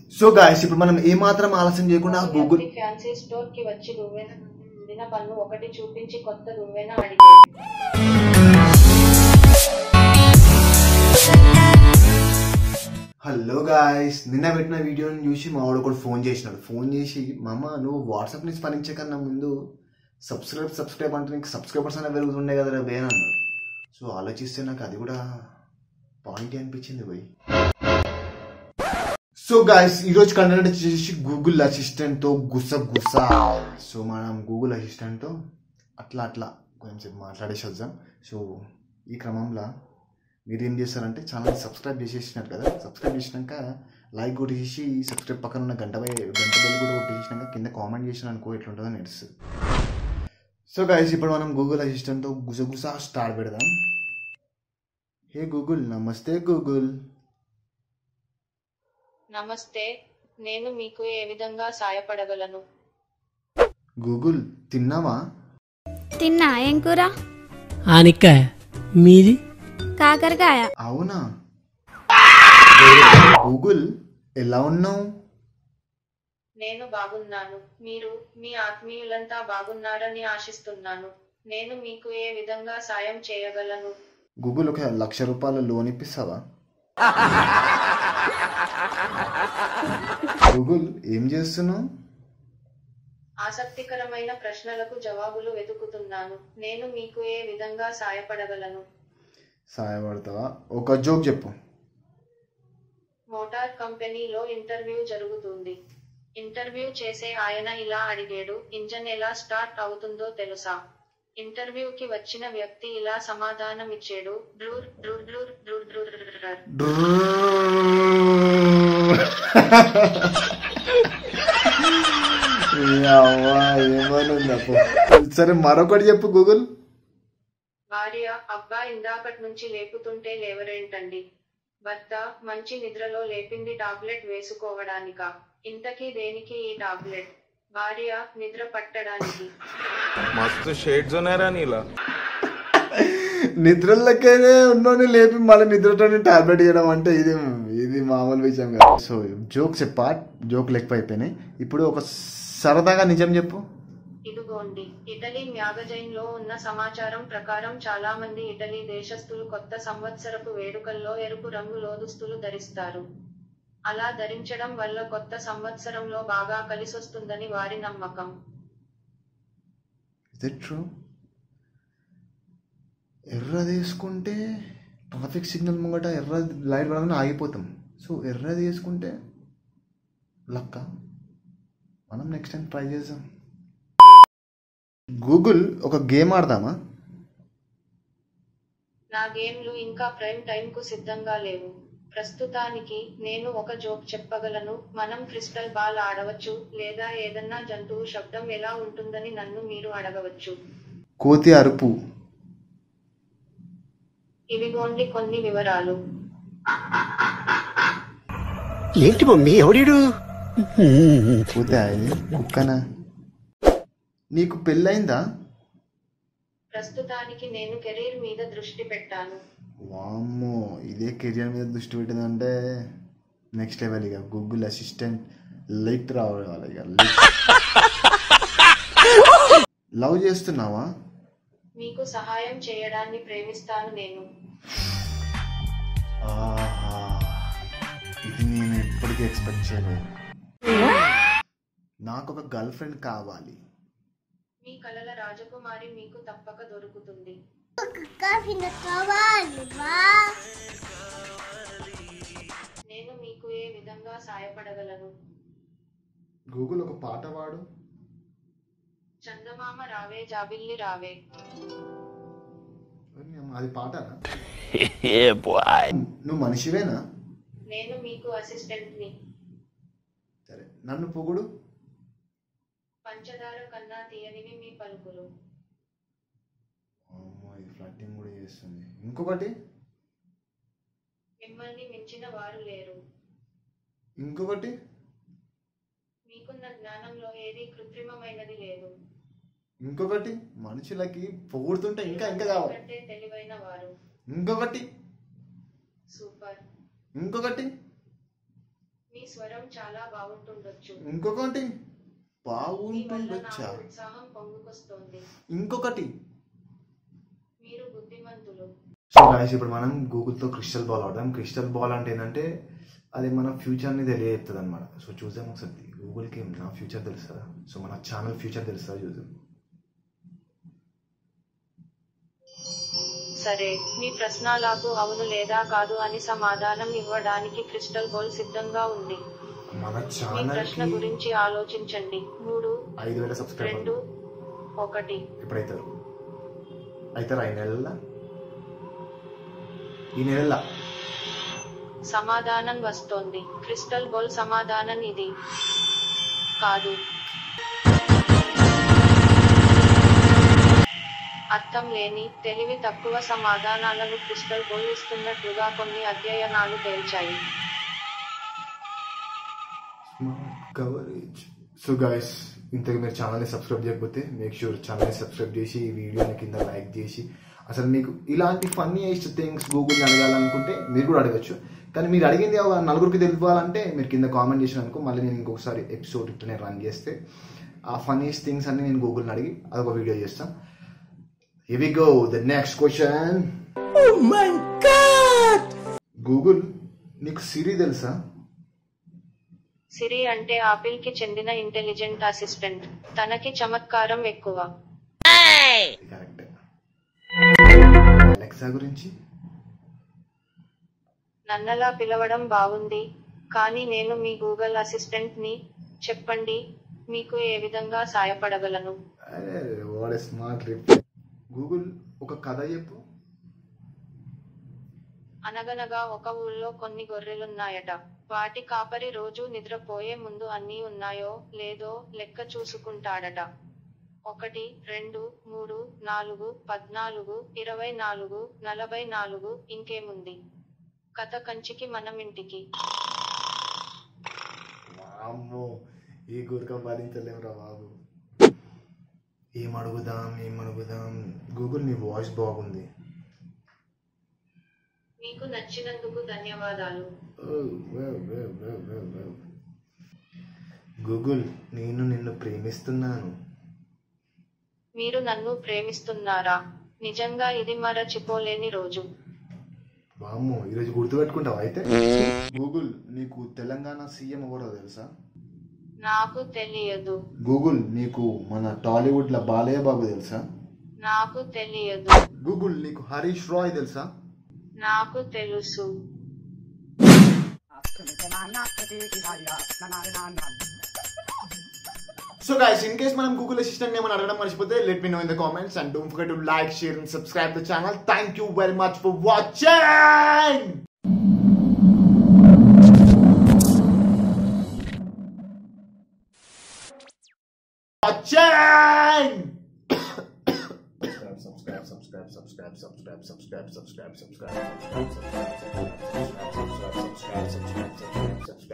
So guys ఇప్పుడు మనం ఏమాత్రం ఆలస్యం చేయకుండా గూగుల్ ఫ్యాన్సీ స్టోర్ కి వచ్చి దువ్వెన ఉండిన పన్ను ఒకటి చూపించి కొత్త దువ్వెన అడిగేది హలో గాయస్ నిన్న పెట్టిన వీడియోని చూసి మా వాడు ఒకడు ఫోన్ చేసినాడు ఫోన్ చేసి మామ నువ్వు వాట్సాప్ ని స్పందించే కన్నా ముందు సబ్స్క్రైబ్ సబ్స్క్రైబ్ అంటే నీకు సబ్స్క్రైబర్స్ అనేది పెరుగుతుండే కదా రే అని అన్నాడు సో ఆలోచిస్తే నాకు అది కూడా పాయింట్ అనిపించింది పోయి సో గాయస్ ఈరోజు కంటెంట్ వచ్చేసి గూగుల్ అసిస్టెంట్తో గుస గుస సో మనం గూగుల్ అసిస్టెంట్తో అట్లా అట్లా కొంచెం మాట్లాడేసి వద్దాం సో ఈ క్రమంలో మీరు ఏం చేస్తారంటే ఛానల్ సబ్స్క్రైబ్ చేసేసినారు కదా సబ్స్క్రైబ్ చేసినాక లైక్ కొట్టేసి సబ్స్క్రైబ్ పక్కన ఉన్న గంట బై- గంట బెల్ కూడా కొట్టేసినాక కింద కామెంట్ చేసిన అనుకో ఎట్లుంటుందో తెలుస్తుంది సో గైస్ ఇప్పుడు మనం గూగుల్ అసిస్టెంట్తో గుసగుస స్టార్ట్ పెడదాం హే గూగుల్ నమస్తే గూగుల్ నమస్తే నేను మీకు ఏ విధంగా సాయపడగలను గూగుల్ తిన్నావా తిన్నా ఏం కూర ఆనిక్కాయ మీది కాకరకాయ అవునా గూగుల్ ఎలా ఉన్నావు నేను బాగున్నాను మీరు మీ ఆత్మీయులంతా బాగున్నారని ఆశిస్తున్నాను నేను మీకు ఏ విధంగా సాయం చేయగలను గూగుల్ ఒక లక్ష రూపాయల లోన్ ఇప్పిస్తావా గూగుల్ ఏం చేస్తున్నావు ఆసక్తికరమైన ప్రశ్నలకు జవాబులు వెతుకుతున్నాను నేను మీకు ఏ విధంగా సాయపడగలను సహాయపడతావా ఒక జోక్ చెప్పు మోటార్ కంపెనీలో ఇంటర్వ్యూ జరుగుతుంది ఇంటర్వ్యూ చేసే ఆయన ఇలా అడిగాడు ఇంజన్ ఎలా స్టార్ట్ అవుతుందో తెలుసా ఇంటర్వ్యూకి వచ్చిన వ్యక్తి ఇలా సమాధానం ఇచ్చాడు డ్రూర్ డ్రూర్ డ్రూర్ డ్రూర్ డ్రూర్ డ్రూర్. ఏమనుందప్పు సరే మరొకటి చెప్పు గూగుల్ భార్య అబ్బా ఇందాకటి నుంచి లేపుతుంటే లేవరేంటండి భర్త మంచి నిద్రలో లేపింది టాబ్లెట్ వేసుకోవడానికా ఇంతకీ దేనికి ఈ టాబ్లెట్ భార్య నిద్ర పట్టడానికి मस्त शेड जो नाही राणीला నిద్రలకైనా ఉన్నోని లేపి మళ్ళీ నిద్రతోనే టాబ్లెట్ చేయడం అంటే ఇది ఇది మామూలు విషయం కాదు సో జోక్ చెప్పా జోక్ లెక్క అయిపోయినాయి ఇప్పుడు ఒక సరదాగా నిజం చెప్పు ఇదిగోండి ఇటలీ మ్యాగజైన్ లో ఉన్న సమాచారం ప్రకారం చాలా మంది ఇటలీ దేశస్థులు కొత్త సంవత్సరపు వేడుకల్లో ఎరుపు రంగు లోదుస్తులు ధరిస్తారు అలా ధరించడం వల్ల కొత్త సంవత్సరంలో బాగా కలిసొస్తుందని వారి నమ్మకం ఇస్ ఇట్ ట్రూ ఎర్ర తీసుకుంటే ట్రాఫిక్ సిగ్నల్ ముంగట ఎర్ర లైట్ పడగానే ఆగిపోతాం సో ఎర్ర తీసుకుంటే లక్క మనం నెక్స్ట్ టైం ట్రై చేద్దాం గూగుల్ ఒక గేమ్ ఆడదామా నా గేమ్లు ఇంకా ప్రైమ్ టైం కు సిద్ధంగా లేవు ప్రస్తుతానికి నేను ఒక జోక్ చెప్పగలను మనం క్రిస్టల్ బాల్ ఆడవచ్చు లేదా ఏదన్నా జంతువు శబ్దం ఎలా ఉంటుందని నన్ను మీరు అడగవచ్చు కోతి అరుపు ఇవిగోండి కొన్ని వివరాలు ఏంటి మమ్మీ ఎవడీడు కోతి అది కుక్కనా నీకు పెళ్ళైందా ప్రస్తుతానికి నేను కెరీర్ మీద దృష్టి పెట్టాను వామ్మో ఇదే కెరియర్ మీద దృష్టి పెట్టిందంటే నెక్స్ట్ లెవెల్ ఇక గూగుల్ అసిస్టెంట్ లైట్ రావాలి ఇక లవ్ చేస్తున్నావా మీకు సహాయం చేయడాన్ని ప్రేమిస్తాను నేను ఆహా ఇది నేను ఎప్పటికీ ఎక్స్పెక్ట్ చేయలేదు నాకు ఒక గర్ల్ ఫ్రెండ్ కావాలి మీ కలల రాజకుమారి మీకు తప్పక దొరుకుతుంది నేను మీకు ఏ విధంగా సాయపడగలను గూగుల్ ఒక పాట పాడు చందమామ రావే జాబిల్లి రావే అది పాటనా నువ్వు మనిషివేనా నేను మీకు అసిస్టెంట్ ని సరే నన్ను పొగుడు పంచదార కన్నా తీయనివి మీ పలుకులు అమ్మో ఇది ఫ్లట్టింగ్ కూడా చేస్తుంది ఇంకొకటి మిమ్మల్ని మించిన వారు లేరు ఇంకొకటి మీకున్న జ్ఞానంలో ఏది కృత్రిమమైనది లేదు ఇంకొకటి మనుషులకి పొగుడుతుంటే ఇంకా ఇంకా కావాలి కంటే తెలివైన వారు ఇంకొకటి సూపర్ ఇంకొకటి మీ మీ స్వరం చాలా బాగుంటుండొచ్చు ఇంకొకటి మీ వల్ల బాగుంటుండొచ్చా నాకు ఉత్సాహం పొంగుకొస్తోంది ఇంకొకటి మీరు బుద్ధిమంతులు సో గాయస్ ఇప్పుడు మనం గూగుల్తో క్రిస్టల్ బాల్ ఆడదాం క్రిస్టల్ బాల్ అంటే ఏంటంటే అది మన ఫ్యూచర్ని తెలియజేస్తుంది అనమాట సో చూద్దాం ఒకసారి గూగుల్కి నా ఫ్యూచర్ తెలుస్తుందా సో మన ఛానల్ ఫ్యూచర్ తెలుస్తుందా చూద్దాం సరే మీ ప్రశ్నలకు అవును లేదా కాదు అని సమాధానం ఇవ్వడానికి క్రిస్టల్ బోల్ సిద్ధంగా ఉంది మన మీ ప్రశ్న ఛానల్కి గురించి ఆలోచించండి మూడు ఐదు వేల సబ్స్క్రైబర్ రెండు ఒకటి ఎప్పుడైతారు అవుతారా ఈ నెలల ఈ నెలల సమాధానం వస్తోంది క్రిస్టల్ బోల్ సమాధానం ఇది కాదు అర్థం లేని తెలివి తక్కువ సమాధానాలను క్రిస్టల్ బోల్ ఇస్తున్నట్లుగా కొన్ని అధ్యయనాలు తేల్చాయి కవరేజ్ సో గాయస్ ఇంతకు మీరు ఛానల్ని సబ్స్క్రైబ్ చేయకపోతే మేక్ షూర్ ఛానల్ని సబ్స్క్రైబ్ చేసి ఈ వీడియోని కింద లైక్ చేసి అసలు మీకు ఇలాంటి ఫన్నీయెస్ట్ థింగ్స్ గూగుల్ని అడగాలనుకుంటే మీరు కూడా అడగచ్చు కానీ మీరు అడిగింది ఒక నలుగురికి తెలియాలంటే మీరు కింద కామెంట్ చేసినందుకు మళ్ళీ నేను ఇంకొకసారి ఎపిసోడ్ ఇట్లనే రన్ చేస్తే ఆ ఫన్నీయెస్ట్ థింగ్స్ అన్ని నేను గూగుల్ని అడిగి అదొక వీడియో చేస్తాను we go the next question Google నీకు సిరి తెలుసా సిరి అంటే ఆపిల్ కి చెందిన ఇంటెలిజెంట్ అసిస్టెంట్ తనకి చమత్కారం ఎక్కువ కరెక్ట్ అలెక్సా గురించి నన్నలా పిలవడం బాగుంది కానీ నేను మీ గూగుల్ అసిస్టెంట్ ని చెప్పండి మీకు ఏ విధంగా సాయపడగలను అరే వాట్ స్మార్ట్ రిప్లై గూగుల్ ఒక కథ చెప్పు అనగనగా ఒక ఊళ్ళో కొన్ని గొర్రెలున్నాయట వాటి కాపరి రోజు నిద్రపోయే ముందు అన్నీ ఉన్నాయో లేదో లెక్క చూసుకుంటాడట ఒకటి రెండు మూడు నాలుగు పద్నాలుగు ఇరవై నాలుగు నలభై నాలుగు ఇంకేముంది కథ కంచికి మనం ఇంటికి అమ్మో ఈ గురకం భరించలేమురా బాబు ఏం అడుగుదాం ఏం అడుగుదాం గూగుల్ నీ వాయిస్ బాగుంది మీకు నచ్చినందుకు ధన్యవాదాలు గూగుల్ నేను నిన్ను ప్రేమిస్తున్నాను మీరు నన్ను ప్రేమిస్తున్నారా నిజంగా ఇది మరచిపోలేని రోజు వామ్మో ఈరోజు గుర్తుపెట్టుకుంటావా అయితే గూగుల్ నీకు తెలంగాణ సీఎం ఎవరో తెలుసా నాకు తెలియదు గూగుల్ నీకు మన టాలీవుడ్ లో బాలయ్య బాబు తెలుసా నాకు తెలియదు గూగుల్ నీకు హరీష్ రాయ్ తెలుసా నాకు తెలుసు సో గైస్ ఇన్ కేస్ మనం గూగుల్ అసిస్టెంట్ ఏమైనా అడగడం మర్చిపోతే let me know in the comments and don't forget to like share and subscribe the channel thank you very much for watching watching! subscribe, subscribe, subscribe, subscribe, subscribe, subscribe, subscribe, subscribe, subscribe, subscribe, subscribe, subscribe, subscribe, subscribe, subscribe, subscribe, subscribe, subscribe.